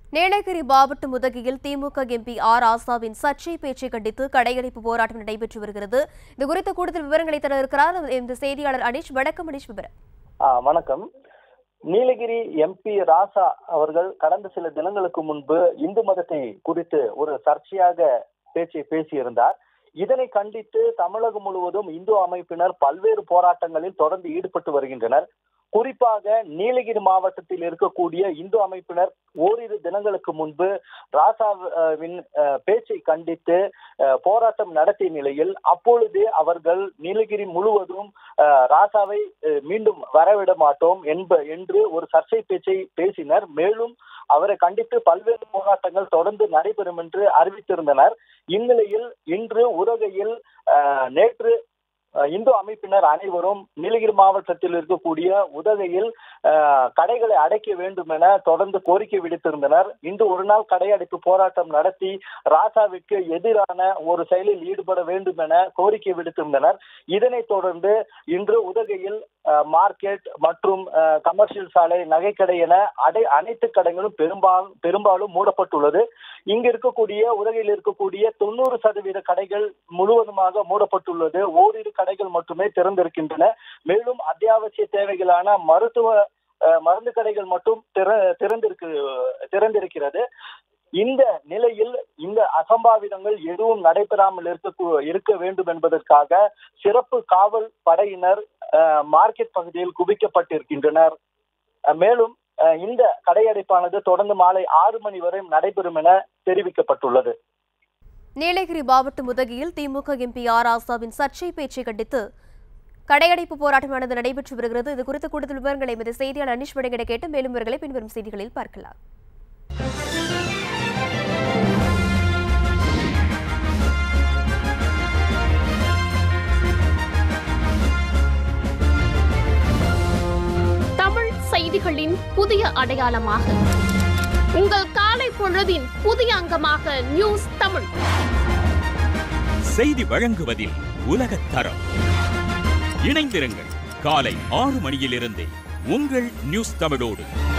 நீலகிரி மாவட்டம் உதகையில் திமுக MP R ஆசாவின் சர்ச்சை பேச்சை கண்டித்து கடையடைப்பு போராட்டம் நடைபெற்று வருகிறது இது குறித்த கூடுதல் விவரங்களை தர இருக்கிறார் இந்த செய்தியாளர் அனீஷ் வணக்கம் அனீஷ் விவரம் ஆ, வணக்கம் நீலகிரி எம்பி ராசா அவர்கள் கடந்த சில தினங்களுக்கு முன்பு இந்து மதத்தை குறித்து ஒரு சர்ச்சையாக பேச்சை பேசியிருந்தார் இதனை கண்டித்து தமிழகம் முழுவதும் இந்து அமைப்பினர் பல்வேறு போராட்டங்களில் தொடர்ந்து ஈடுபட்டு வருகின்றனர் குறிப்பாக நீலகிரி மாவட்டத்தில் இருக்கக்கூடிய இந்து அமைப்பினர் ஓரிரு தினங்களுக்கு முன்பு ராசாவின் அஹ், பேச்சை கண்டித்து அஹ், போராட்டம் நடத்திய நிலையில் அப்பொழுது அவர்கள் நீலகிரி முழுவதும் அஹ், ராசாவை அஹ், மீண்டும் வரவிட மாட்டோம் என்ப என்று ஒரு சர்ச்சை பேச்சை பேசினர் மேலும் அவரை கண்டித்து பல்வேறு போராட்டங்கள் தொடர்ந்து நடைபெறும் என்று அறிவித்திருந்தனர் இந்நிலையில் இன்று உதகையில் அஹ், நேற்று அஹ், இந்து அமைப்பினர் அனைவரும் நீலகிரி மாவட்டத்தில் இருக்கக்கூடிய உதகையில் அஹ், கடைகளை அடைக்க வேண்டும் என தொடர்ந்து கோரிக்கை விடுத்திருந்தனர் இன்று ஒரு நாள் கடை அடைப்பு போராட்டம் நடத்தி ராசாவிற்கு எதிரான ஒரு செயலில் ஈடுபட வேண்டும் என கோரிக்கை விடுத்திருந்தனர் இதனைத் தொடர்ந்து இன்று உதகையில் அஹ், மார்க்கெட் மற்றும் அஹ், கமர்ஷியல் சாலை நகைக்கடை என அடை அனைத்து கடைகளும் பெரும்பாலும் பெரும்பாலும் மூடப்பட்டுள்ளது இங்கு இருக்கக்கூடிய உதகையில் இருக்கக்கூடிய தொண்ணூறு சதவீத கடைகள் முழுவதுமாக மூடப்பட்டுள்ளது ஓரிரு கடைகள் மட்டுமே திறந்திருக்கின்றன மேலும் அத்தியாவசிய தேவைகளான மருத்துவ அஹ், மருந்து கடைகள் மட்டும் திற திறந்திருக்கு திறந்திருக்கிறது இந்த நிலையில் இந்த அசம்பாவிதங்கள் எதுவும் நடைபெறாமல் இருக்க இருக்க வேண்டும் என்பதற்காக சிறப்பு காவல் படையினர் அஹ், மார்க்கெட் பகுதியில் குவிக்கப்பட்டிருக்கின்றனர் அஹ், மேலும் அஹ், இந்த கடையடைப்பானது தொடர்ந்து மாலை ஆறு மணி வரை நடைபெறும் என தெரிவிக்கப்பட்டுள்ளது நீலகிரி மாவட்டம் உதகையில் திமுக எம்பி ஆர் ஆசாவின் சர்ச்சை பேச்சை கண்டித்து கடையடைப்பு போராட்டமானது நடைபெற்று வருகிறது இது குறித்த கூடுதல் விவரங்களை எமது செய்தியாளர் அனீஷ் வழங்கிட கேட்டு மேலும் விவரங்களை பின்வரும் செய்திகளில் பார்க்கலாம் தமிழ் செய்திகளின் புதிய அடையாளமாக உங்கள் காலை பொழுதின் புதிய அங்கமாக நியூஸ் தமிழ் செய்தி வழங்குவதில் உலகத் தரம் இணைந்திருங்கள் காலை ஆறு மணியிலிருந்தே உங்கள் நியூஸ் தமிழோடு